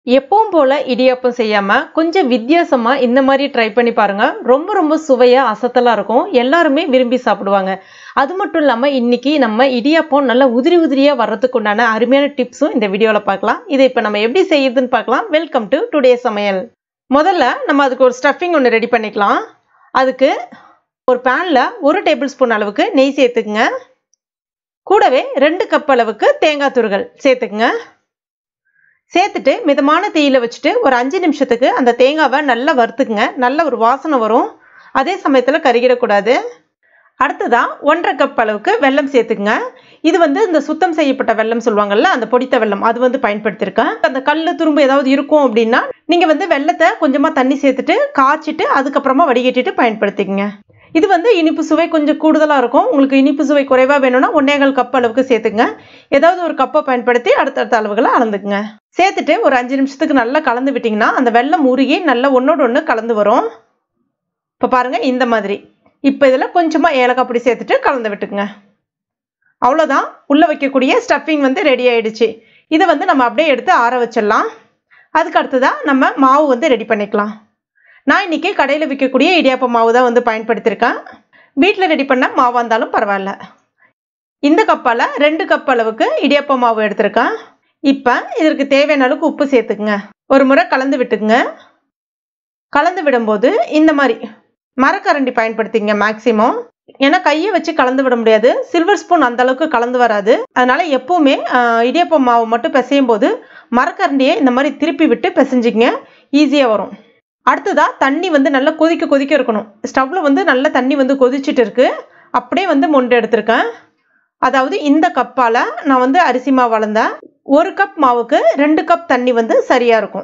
எப்பவும் போல இடியாப்பம் செய்யாம கொஞ்சம் வித்தியாசமா இந்த மாதிரி ட்ரை பண்ணி பாருங்க ரொம்ப ரொம்ப சுவையா அசத்தலா இருக்கும் எல்லாருமே விரும்பி சாப்பிடுவாங்க அது மட்டும் இல்லாம இன்னைக்கு நம்ம இடியாப்பம் நல்லா உதிரி உதிரியா வர்றதுக்கு உண்டான அருமையான டிப்ஸும் இந்த வீடியோல பார்க்கலாம் இதை இப்ப நம்ம எப்படி செய்யுதுன்னு பார்க்கலாம் வெல்கம் டு டுடே சமையல் முதல்ல நம்ம அதுக்கு ஒரு ஸ்டஃபிங் ஒன்று ரெடி பண்ணிக்கலாம் அதுக்கு ஒரு பேனில் ஒரு டேபிள் ஸ்பூன் அளவுக்கு நெய் சேர்த்துக்குங்க கூடவே ரெண்டு கப் அளவுக்கு தேங்காய் துருகள் சேர்த்துக்குங்க சேர்த்துட்டு மிதமான தீயில வச்சுட்டு ஒரு அஞ்சு நிமிஷத்துக்கு அந்த தேங்காவை நல்லா வறுத்துக்குங்க நல்ல ஒரு வாசனை வரும் அதே சமயத்தில் கருகிடக்கூடாது அடுத்ததான் ஒன்றரை கப் அளவுக்கு வெல்லம் சேர்த்துக்குங்க இது வந்து இந்த சுத்தம் செய்யப்பட்ட வெல்லம் சொல்லுவாங்கல்ல அந்த பொடித்த வெல்லம் அது வந்து பயன்படுத்தியிருக்கேன் அந்த கல் துரும்பு ஏதாவது இருக்கும் அப்படின்னா நீங்கள் வந்து வெள்ளத்தை கொஞ்சமாக தண்ணி சேர்த்துட்டு காய்ச்சிட்டு அதுக்கப்புறமா வடிகட்டிட்டு பயன்படுத்திக்கங்க இது வந்து இனிப்பு சுவை கொஞ்சம் கூடுதலாக இருக்கும் உங்களுக்கு இனிப்பு சுவை குறைவாக வேணும்னா ஒன்னேகால் கப் அளவுக்கு சேர்த்துங்க ஏதாவது ஒரு கப்பை பயன்படுத்தி அடுத்தடுத்த அளவுகளை அளந்துக்குங்க சேர்த்துட்டு ஒரு அஞ்சு நிமிஷத்துக்கு நல்லா கலந்து விட்டிங்கன்னா அந்த வெள்ளம் உருகி நல்லா ஒன்றோடு ஒன்று கலந்து வரும் இப்போ பாருங்கள் இந்த மாதிரி இப்போ இதில் கொஞ்சமாக ஏலக்காய் பொடி சேர்த்துட்டு கலந்து விட்டுக்குங்க அவ்வளோதான் உள்ளே வைக்கக்கூடிய ஸ்டஃபிங் வந்து ரெடி ஆயிடுச்சு இதை வந்து நம்ம அப்படியே எடுத்து ஆற வச்சிடலாம் அதுக்கு அடுத்ததாக நம்ம மாவு வந்து ரெடி பண்ணிக்கலாம் நான் இன்றைக்கி கடையில் விற்கக்கூடிய இடியாப்ப மாவு தான் வந்து பயன்படுத்தியிருக்கேன் வீட்டில் ரெடி பண்ண மாவாக இருந்தாலும் பரவாயில்ல இந்த கப்பால் ரெண்டு கப் அளவுக்கு இடியாப்ப மாவு எடுத்திருக்கேன் இப்போ இதற்கு தேவையான அளவுக்கு உப்பு சேர்த்துக்குங்க ஒரு முறை கலந்து விட்டுக்குங்க கலந்து விடும்போது இந்த மாதிரி மரக்கரண்டி பயன்படுத்திங்க மேக்சிமம் ஏன்னா கையை வச்சு கலந்து விட முடியாது சில்வர் ஸ்பூன் அந்த அளவுக்கு கலந்து வராது அதனால எப்பவுமே இடியப்ப மாவு மட்டும் பிசையும் போது மரக்கரண்டியை இந்த மாதிரி திருப்பி விட்டு பிசைஞ்சிங்க ஈஸியாக வரும் அடுத்ததா தண்ணி வந்து நல்லா கொதிக்க கொதிக்க இருக்கணும் ஸ்டவ்ல வந்து நல்ல தண்ணி வந்து கொதிச்சுட்டு இருக்கு அப்படியே வந்து மொண்டு எடுத்திருக்கேன் அதாவது இந்த கப்பால் நான் வந்து அரிசி மாவு வளர்ந்தேன் ஒரு கப் மாவுக்கு ரெண்டு கப் தண்ணி வந்து சரியாக இருக்கும்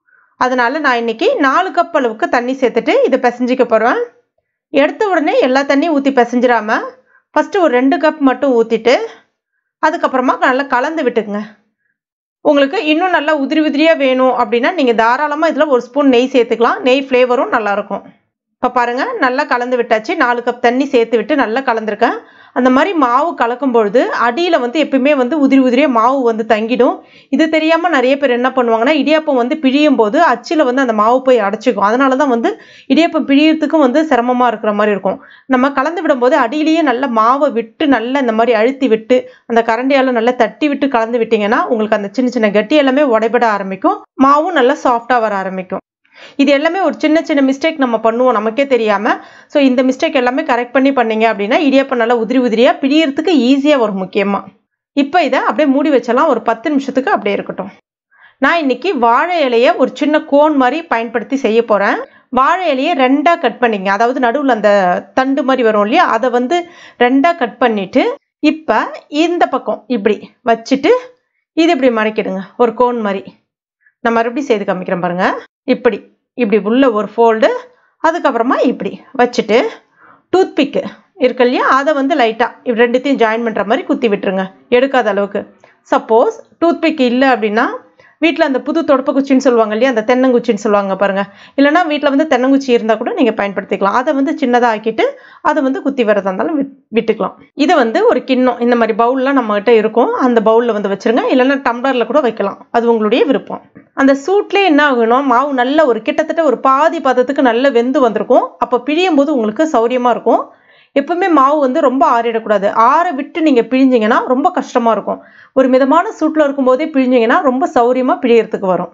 அதனால் நான் இன்றைக்கி நாலு கப் அளவுக்கு தண்ணி சேர்த்துட்டு இதை பிசைஞ்சிக்க போகிறேன் எடுத்த உடனே எல்லா தண்ணியும் ஊற்றி பிசைஞ்சிடாம ஃபஸ்ட்டு ஒரு ரெண்டு கப் மட்டும் ஊற்றிட்டு அதுக்கப்புறமா நல்லா கலந்து விட்டுக்குங்க உங்களுக்கு இன்னும் நல்லா உதிரி உதிரியாக வேணும் அப்படின்னா நீங்கள் தாராளமாக இதில் ஒரு ஸ்பூன் நெய் சேர்த்துக்கலாம் நெய் ஃப்ளேவரும் நல்லாயிருக்கும் இப்போ பாருங்கள் நல்லா கலந்து விட்டாச்சு நாலு கப் தண்ணி சேர்த்து விட்டு நல்லா கலந்துருக்கேன் அந்த மாதிரி மாவு கலக்கும் பொழுது அடியில் வந்து எப்பயுமே வந்து உதிரி உதிரியாக மாவு வந்து தங்கிடும் இது தெரியாமல் நிறைய பேர் என்ன பண்ணுவாங்கன்னா இடியாப்பம் வந்து பிழியும் போது அச்சில் வந்து அந்த மாவு போய் அடைச்சிக்கும் அதனால தான் வந்து இடியாப்பம் பிழியறதுக்கும் வந்து சிரமமாக இருக்கிற மாதிரி இருக்கும் நம்ம கலந்து விடும்போது அடியிலேயே நல்ல மாவை விட்டு நல்லா இந்த மாதிரி அழுத்தி விட்டு அந்த கரண்டியால் நல்லா தட்டி விட்டு கலந்து விட்டிங்கன்னா உங்களுக்கு அந்த சின்ன சின்ன கட்டி எல்லாமே உடைபட ஆரம்பிக்கும் மாவும் நல்லா சாஃப்டாக வர ஆரம்பிக்கும் இது எல்லாமே ஒரு சின்ன சின்ன மிஸ்டேக் நம்ம பண்ணுவோம் நமக்கே தெரியாமல் ஸோ இந்த மிஸ்டேக் எல்லாமே கரெக்ட் பண்ணி பண்ணீங்க அப்படின்னா இடியாப்பம் நல்லா உதிரி உதிரியாக பிடிக்கிறதுக்கு ஈஸியாக வரும் முக்கியமாக இப்போ இதை அப்படியே மூடி வச்சலாம் ஒரு பத்து நிமிஷத்துக்கு அப்படியே இருக்கட்டும் நான் இன்னைக்கு வாழை இலையை ஒரு சின்ன கோன் மாதிரி பயன்படுத்தி செய்ய போகிறேன் வாழை இலையை ரெண்டாக கட் பண்ணிங்க அதாவது நடுவில் அந்த தண்டு மாதிரி வரும் இல்லையா அதை வந்து ரெண்டாக கட் பண்ணிவிட்டு இப்போ இந்த பக்கம் இப்படி வச்சுட்டு இது இப்படி மடக்கிடுங்க ஒரு கோன் மாதிரி நான் மறுபடியும் செய்து காமிக்கிறேன் பாருங்கள் இப்படி இப்படி உள்ள ஒரு ஃபோல்டு அதுக்கப்புறமா இப்படி வச்சுட்டு டூத்பிக்கு இருக்கு இல்லையா அதை வந்து லைட்டாக ரெண்டுத்தையும் ஜாயின் பண்ணுற மாதிரி குத்தி விட்டுருங்க எடுக்காத அளவுக்கு சப்போஸ் டூத்பிக் இல்லை அப்படின்னா வீட்டில் அந்த புது தொடப்ப குச்சின்னு சொல்லுவாங்க இல்லையா அந்த தென்னங்குச்சின்னு சொல்லுவாங்க பாருங்கள் இல்லைனா வீட்டில் வந்து தென்னங்குச்சி இருந்தால் கூட நீங்கள் பயன்படுத்திக்கலாம் அதை வந்து சின்னதாக ஆக்கிட்டு அதை வந்து குத்தி வரதா இருந்தாலும் விட்டுக்கலாம் இதை வந்து ஒரு கிண்ணம் இந்த மாதிரி பவுல்லாம் நம்மகிட்ட இருக்கும் அந்த பவுலில் வந்து வச்சுருங்க இல்லைன்னா டம்ளரில் கூட வைக்கலாம் அது உங்களுடைய விருப்பம் அந்த சூட்லேயே என்ன ஆகணும் மாவு நல்ல ஒரு கிட்டத்தட்ட ஒரு பாதி பதத்துக்கு நல்ல வெந்து வந்திருக்கும் அப்போ பிழியும் போது உங்களுக்கு சௌரியமாக இருக்கும் எப்பவுமே மாவு வந்து ரொம்ப ஆறிடக்கூடாது ஆற விட்டு நீங்கள் பிழிஞ்சிங்கன்னா ரொம்ப கஷ்டமாக இருக்கும் ஒரு மிதமான சூட்டில் இருக்கும்போதே பிழிஞ்சிங்கன்னா ரொம்ப சௌரியமாக பிழியறதுக்கு வரும்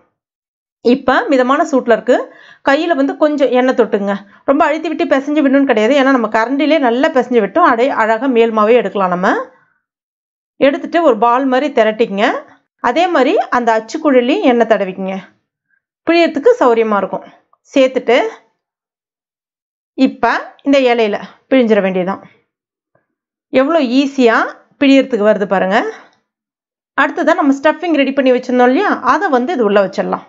இப்போ மிதமான சூட்டில் இருக்குது கையில் வந்து கொஞ்சம் எண்ணெய் தொட்டுங்க ரொம்ப அழுத்தி விட்டு பிசைஞ்சு விடணும்னு கிடையாது ஏன்னா நம்ம கரண்டிலே நல்லா பிசைஞ்சு விட்டோம் அடைய அழகாக மேல் மாவே எடுக்கலாம் நம்ம எடுத்துட்டு ஒரு பால் மாதிரி திரட்டிங்க அதே மாதிரி அந்த அச்சுக்குழலையும் எண்ணெய் தடவிக்குங்க பிழியறதுக்கு சௌரியமாக இருக்கும் சேர்த்துட்டு இப்போ இந்த இலையில பிழிஞ்சிட வேண்டியதுதான் எவ்வளோ ஈஸியாக பிழியறதுக்கு வருது பாருங்கள் அடுத்ததான் நம்ம ஸ்டஃபிங் ரெடி பண்ணி வச்சுருந்தோம் இல்லையா அதை வந்து இது உள்ளே வச்சிடலாம்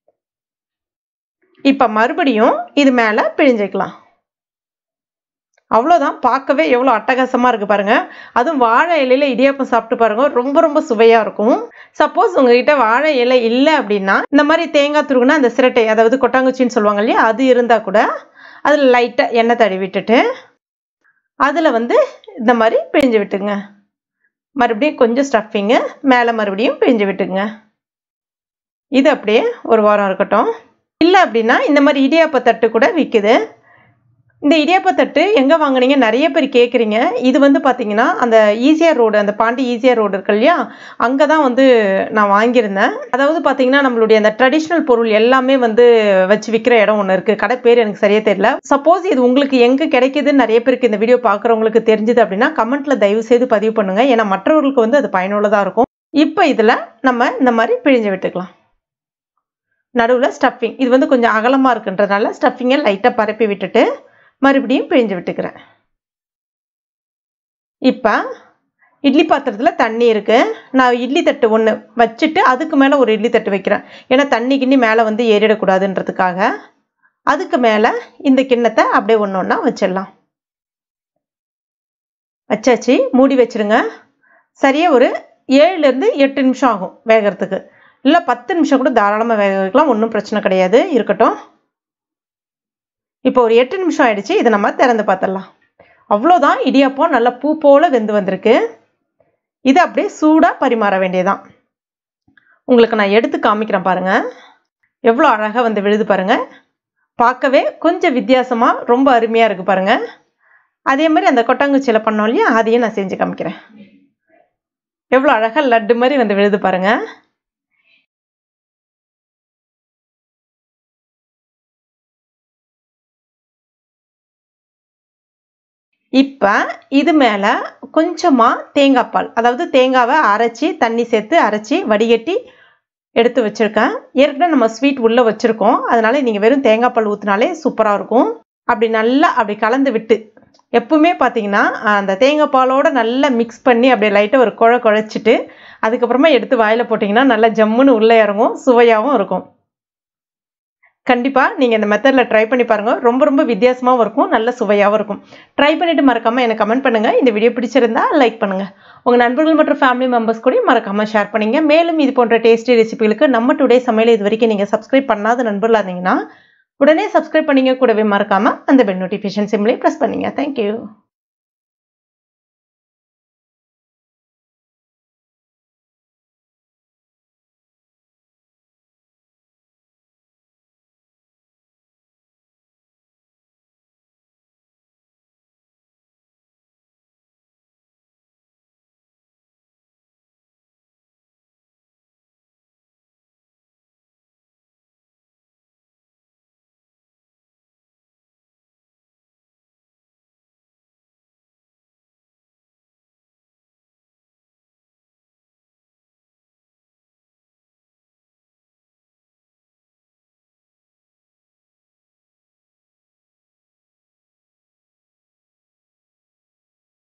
இப்போ மறுபடியும் இது மேலே பிழிஞ்சிக்கலாம் அவ்வளோதான் பார்க்கவே எவ்வளோ அட்டகாசமாக இருக்குது பாருங்கள் அதுவும் வாழை இலையில் இடியாப்பம் சாப்பிட்டு பாருங்கள் ரொம்ப ரொம்ப சுவையாக இருக்கும் சப்போஸ் உங்ககிட்ட வாழை இலை இல்லை அப்படின்னா இந்த மாதிரி தேங்காய் துருகுனா அந்த சிரட்டை அதாவது கொட்டாங்குச்சின்னு சொல்லுவாங்க இல்லையா அது இருந்தால் கூட அதில் லைட்டாக எண்ணெய் தடவி விட்டுட்டு அதில் வந்து இந்த மாதிரி பிழிஞ்சு விட்டுங்க மறுபடியும் கொஞ்சம் ஸ்டஃபிங்கு மேலே மறுபடியும் பிழிஞ்சு விட்டுங்க இது அப்படியே ஒரு வாரம் இருக்கட்டும் இல்லை அப்படின்னா இந்த மாதிரி இடியாப்ப தட்டு கூட விற்குது இந்த இடியாப்ப தட்டு எங்கே வாங்குனீங்க நிறைய பேர் கேட்குறீங்க இது வந்து பார்த்தீங்கன்னா அந்த ஈசிஆர் ரோடு அந்த பாண்டி ஈசிஆர் ரோடு இருக்கு இல்லையா அங்கே தான் வந்து நான் வாங்கியிருந்தேன் அதாவது பார்த்தீங்கன்னா நம்மளுடைய அந்த ட்ரெடிஷ்னல் பொருள் எல்லாமே வந்து வச்சு விற்கிற இடம் ஒன்று இருக்குது கடை பேர் எனக்கு சரியா தெரியல சப்போஸ் இது உங்களுக்கு எங்கே கிடைக்குதுன்னு நிறைய பேருக்கு இந்த வீடியோ பார்க்குறவங்களுக்கு தெரிஞ்சுது அப்படின்னா கமெண்ட்டில் தயவு செய்து பதிவு பண்ணுங்கள் ஏன்னா மற்றவர்களுக்கு வந்து அது பயனுள்ளதாக இருக்கும் இப்போ இதில் நம்ம இந்த மாதிரி பிழிஞ்சு விட்டுக்கலாம் நடுவில் ஸ்டஃபிங் இது வந்து கொஞ்சம் அகலமாக இருக்குன்றதுனால ஸ்டஃபிங்கை லைட்டாக பரப்பி விட்டுட்டு மறுபடியும் பிழிஞ்சு விட்டுக்கிறேன் இப்போ இட்லி பாத்திரத்தில் தண்ணி இருக்குது நான் இட்லி தட்டு ஒன்று வச்சுட்டு அதுக்கு மேலே ஒரு இட்லி தட்டு வைக்கிறேன் ஏன்னா தண்ணி கிண்ணி மேலே வந்து ஏறிடக்கூடாதுன்றதுக்காக அதுக்கு மேலே இந்த கிண்ணத்தை அப்படியே ஒன்று ஒன்றா வச்சிடலாம் வச்சாச்சு மூடி வச்சிருங்க சரியாக ஒரு ஏழுலேருந்து எட்டு நிமிஷம் ஆகும் வேகிறதுக்கு இல்லை பத்து நிமிஷம் கூட தாராளமாக வேக வைக்கலாம் ஒன்றும் பிரச்சனை கிடையாது இருக்கட்டும் இப்போ ஒரு எட்டு நிமிஷம் ஆயிடுச்சு இதை நம்ம திறந்து பார்த்துடலாம் அவ்வளோதான் இடியாப்பம் நல்லா பூ போல் வெந்து வந்திருக்கு இது அப்படியே சூடாக பரிமாற வேண்டியதான் உங்களுக்கு நான் எடுத்து காமிக்கிறேன் பாருங்கள் எவ்வளோ அழகாக வந்து விழுது பாருங்கள் பார்க்கவே கொஞ்சம் வித்தியாசமாக ரொம்ப அருமையாக இருக்குது பாருங்கள் அதே மாதிரி அந்த கொட்டாங்குச்சியில் பண்ணோம் இல்லையா அதையும் நான் செஞ்சு காமிக்கிறேன் எவ்வளோ அழகாக லட்டு மாதிரி வந்து விழுது பாருங்கள் இப்போ இது மேலே கொஞ்சமாக தேங்காய் பால் அதாவது தேங்காவை அரைச்சி தண்ணி சேர்த்து அரைச்சி வடிகட்டி எடுத்து வச்சுருக்கேன் ஏற்கனவே நம்ம ஸ்வீட் உள்ளே வச்சுருக்கோம் அதனால் நீங்கள் வெறும் தேங்காய் பால் ஊற்றினாலே சூப்பராக இருக்கும் அப்படி நல்லா அப்படி கலந்து விட்டு எப்பவுமே பார்த்தீங்கன்னா அந்த தேங்காய் பாலோட நல்லா மிக்ஸ் பண்ணி அப்படியே லைட்டாக ஒரு குழ குழைச்சிட்டு அதுக்கப்புறமா எடுத்து வாயில் போட்டிங்கன்னா நல்லா ஜம்முன்னு உள்ளே இறங்கும் சுவையாகவும் இருக்கும் கண்டிப்பாக நீங்கள் இந்த மெத்தடில் ட்ரை பண்ணி பாருங்கள் ரொம்ப ரொம்ப வித்தியாசமாகவும் இருக்கும் நல்ல சுவையாகவும் இருக்கும் ட்ரை பண்ணிவிட்டு மறக்காமல் எனக்கு கமெண்ட் பண்ணுங்கள் இந்த வீடியோ பிடிச்சிருந்தா லைக் பண்ணுங்கள் உங்கள் நண்பர்கள் மற்றும் ஃபேமிலி மெம்பர்ஸ் கூட மறக்காமல் ஷேர் பண்ணிங்க மேலும் இது போன்ற டேஸ்டி ரெசிபிகளுக்கு நம்ம டுடே சமையல் இது வரைக்கும் நீங்கள் சப்ஸ்கிரைப் பண்ணாத நண்பர்களாக இருந்தீங்கன்னா உடனே சப்ஸ்கிரைப் பண்ணிங்க கூடவே மறக்காமல் அந்த பெல் நோட்டிஃபிகேஷன் சிம்லேயே ப்ரெஸ் பண்ணிங்க தேங்க்யூ